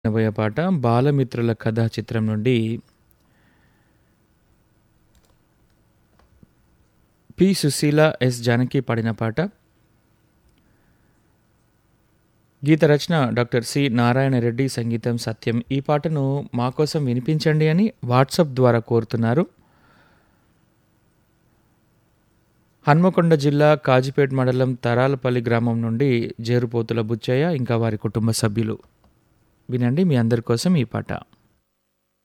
వినబోయే పాట 'బాలమిత్రుల కథ' చిత్రం నుండి పి. సుశీల, ఎస్. జానకి పాడిన పాట. గీత రచన డాక్టర్ సి. నారాయణ రెడ్డి, సంగీతం సత్యం. ఈ పాటను మా కోసం వినిపించండి అని వాట్సాప్ ద్వారా కోరుతున్నారు. హన్మకొండ జిల్లా కాజిపేట్ మండలం తరాలపల్లి గ్రామం నుండి జేరుపోతుల బుచ్చయ్య ఇంకా వారి కుటుంబ సభ్యులు. వినండి మీ అందరి కోసం ఈ పాట.